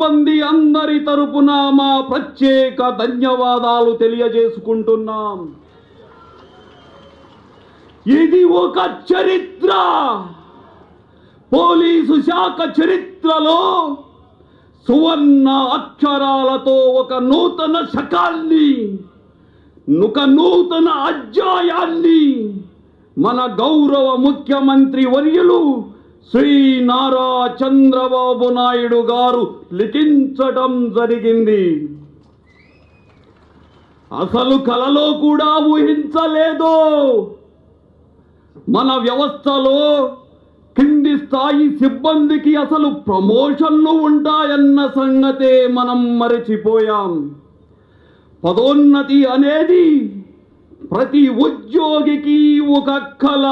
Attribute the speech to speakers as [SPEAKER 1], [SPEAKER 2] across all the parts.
[SPEAKER 1] సిబ్బంది అందరి తరపున మా ప్రత్యేక ధన్యవాదాలు తెలియజేసుకుంటున్నాం ఇది ఒక చరిత్ర పోలీసు శాఖ చరిత్రలో సువర్ణ అక్షరాలతో ఒక నూతన శకాన్ని ఒక నూతన అధ్యాయాన్ని మన గౌరవ ముఖ్యమంత్రి వర్యులు శ్రీ నారా చంద్రబాబు నాయుడు గారు లిఖించటం జరిగింది అసలు కలలో కూడా ఊహించలేదు మన వ్యవస్థలో కింది స్థాయి సిబ్బందికి అసలు ప్రమోషన్లు ఉంటాయన్న సంగతే మనం మరచిపోయాం పదోన్నతి అనేది ప్రతి ఉద్యోగికి ఒక కళ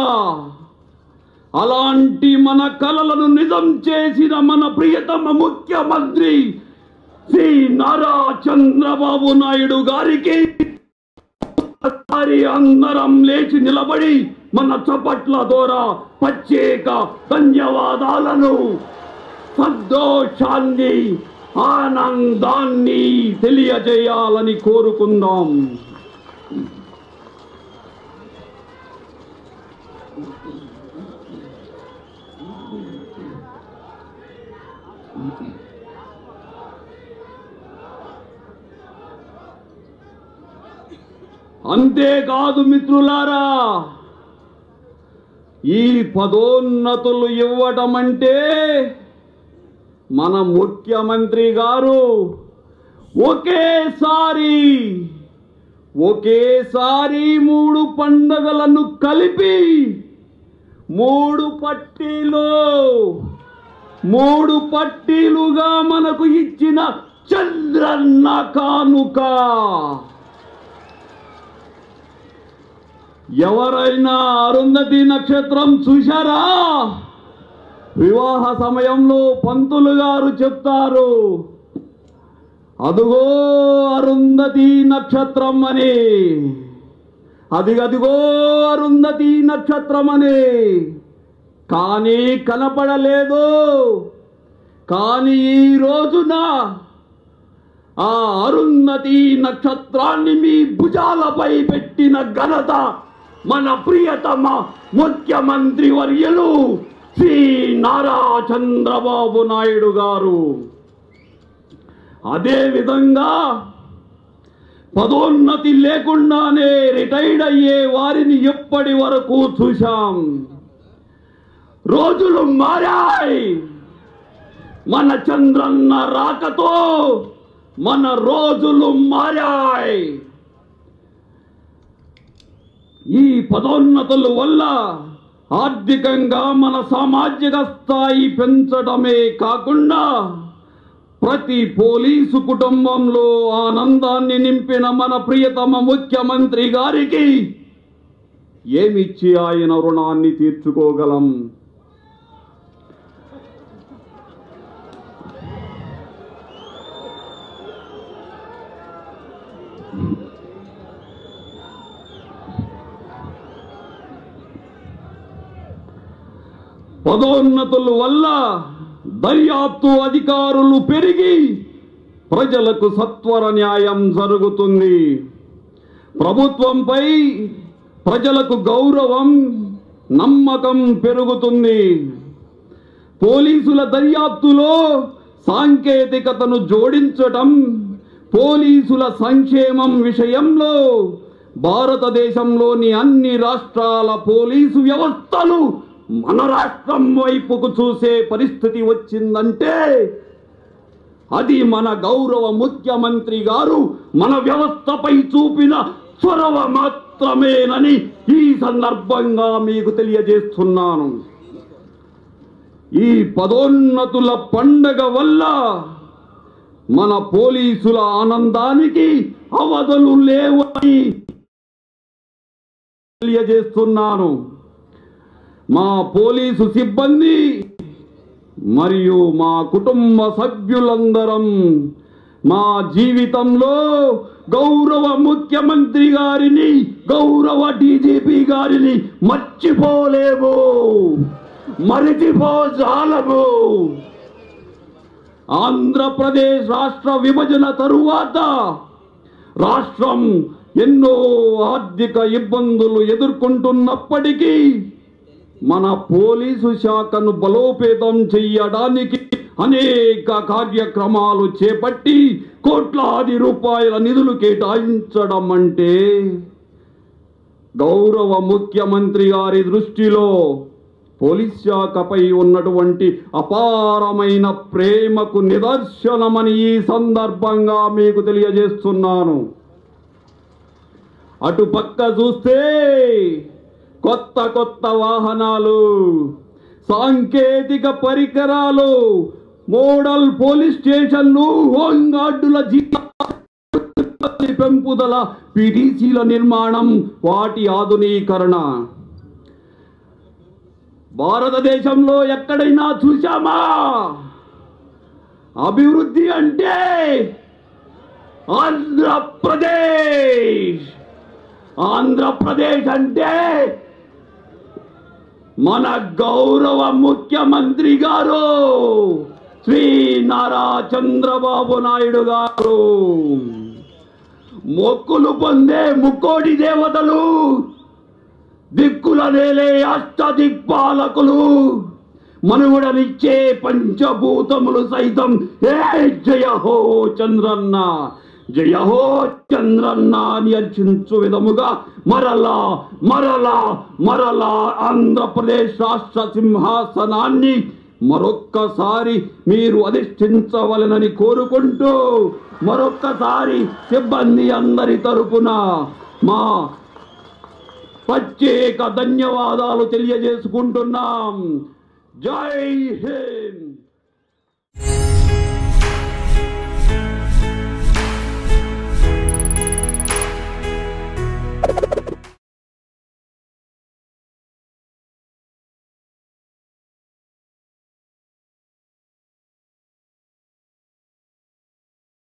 [SPEAKER 1] అలాంటి మన కలలను నిజం చేసిన మన ప్రియతమ ముఖ్యమంత్రి శ్రీ నారా చంద్రబాబు నాయుడు గారికి ఒకసారి అందరం లేచి నిలబడి మన చప్పట్ల ద్వారా ప్రత్యేక ధన్యవాదాలను సంతోషాన్ని ఆనందాన్ని తెలియజేయాలని కోరుకుందాం అంతేకాదు మిత్రులారా ఈ పదోన్నతులు ఇవ్వటం అంటే మన ముఖ్యమంత్రి గారు ఒకేసారి ఒకేసారి మూడు పండగలను కలిపి మూడు పట్టీలు మూడు పట్టీలుగా మనకు ఇచ్చిన చంద్రన్న కానుక ఎవరైనా అరుంధతి నక్షత్రం చూశారా వివాహ సమయంలో పంతులు గారు చెప్తారు అదుగో అరుంధతి నక్షత్రం అని అది అదిగో అరుంధతి నక్షత్రం అని కానీ కనపడలేదు కానీ ఈ రోజున ఆ అరుంధతి నక్షత్రాన్ని మీ భుజాలపై పెట్టిన ఘనత మన ప్రియతమ ముఖ్యమంత్రి వర్యులు శ్రీ నారా చంద్రబాబు నాయుడు గారు అదే విధంగా పదోన్నతి లేకుండానే రిటైర్డ్ అయ్యే వారిని ఎప్పటి వరకు చూశాం రోజులు మారాయి మన చంద్రన్న రాకతో మన రోజులు మారాయి ఈ పదోన్నతుల వల్ల ఆర్థికంగా మన సామాజిక స్థాయి పెంచడమే కాకుండా ప్రతి పోలీసు కుటుంబంలో ఆనందాన్ని నింపిన మన ప్రియతమ ముఖ్యమంత్రి గారికి ఏమిచ్చి ఆయన రుణాన్ని తీర్చుకోగలం పదోన్నతుల వల్ల దర్యాప్తు అధికారులు పెరిగి ప్రజలకు సత్వర న్యాయం జరుగుతుంది ప్రభుత్వంపై ప్రజలకు గౌరవం నమ్మకం పెరుగుతుంది పోలీసుల దర్యాప్తులో సాంకేతికతను జోడించటం పోలీసుల సంక్షేమం విషయంలో భారతదేశంలోని అన్ని రాష్ట్రాల పోలీసు వ్యవస్థలు మన రాష్ట్రం వైపుకు చూసే పరిస్థితి వచ్చిందంటే అది మన గౌరవ ముఖ్యమంత్రి గారు మన వ్యవస్థపై చూపిన చొరవ మాత్రమేనని ఈ సందర్భంగా మీకు తెలియజేస్తున్నాను ఈ పదోన్నతుల పండగ వల్ల మన పోలీసుల ఆనందానికి అవధులు లేవని తెలియజేస్తున్నాను మా పోలీసు సిబ్బంది మరియు మా కుటుంబ సభ్యులందరం మా జీవితంలో గౌరవ ముఖ్యమంత్రి గారిని గౌరవ డీజీపీ గారిని మర్చిపోలేము మరిచిపోజాలము ఆంధ్రప్రదేశ్ రాష్ట్ర విభజన తరువాత రాష్ట్రం ఎన్నో ఆర్థిక ఇబ్బందులు ఎదుర్కొంటున్నప్పటికీ మన పోలీసు శాఖను బలోపేతం చెయ్యడానికి అనేక కార్యక్రమాలు చేపట్టి కోట్లాది రూపాయల నిధులు కేటాయించడం అంటే గౌరవ ముఖ్యమంత్రి గారి దృష్టిలో పోలీస్ శాఖపై ఉన్నటువంటి అపారమైన ప్రేమకు నిదర్శనమని ఈ సందర్భంగా మీకు తెలియజేస్తున్నాను అటు పక్క చూస్తే కొత్త కొత్త వాహనాలు సాంకేతిక పరికరాలు మోడల్ పోలీస్ స్టేషన్లు హోంగార్డుల జీతా పెంపుదల పిడిసిల నిర్మాణం వాటి ఆధునీకరణ భారతదేశంలో ఎక్కడైనా చూశామా అభివృద్ధి అంటే ఆంధ్రప్రదేశ్ ఆంధ్రప్రదేశ్ అంటే మన గౌరవ ముఖ్యమంత్రి గారు శ్రీ నారా చంద్రబాబు నాయుడు గారు మొక్కులు పొందే ముక్కోడి దేవతలు దిక్కుల నేలే అష్టదిక్పాలకులు మనుగడనిచ్చే పంచభూతములు సైతం ఏ జయ హో చంద్రన్న జయ హో చంద్రన్న అని అర్చించు విధముగా మరలా మరలా మరలా ఆంధ్రప్రదేశ్ రాష్ట్ర సింహాసనాన్ని మరొక్కసారి మీరు అధిష్ఠించవలనని కోరుకుంటూ మరొక్కసారి సిబ్బంది అందరి తరపున మా ప్రత్యేక ధన్యవాదాలు తెలియజేసుకుంటున్నాం జై హింద్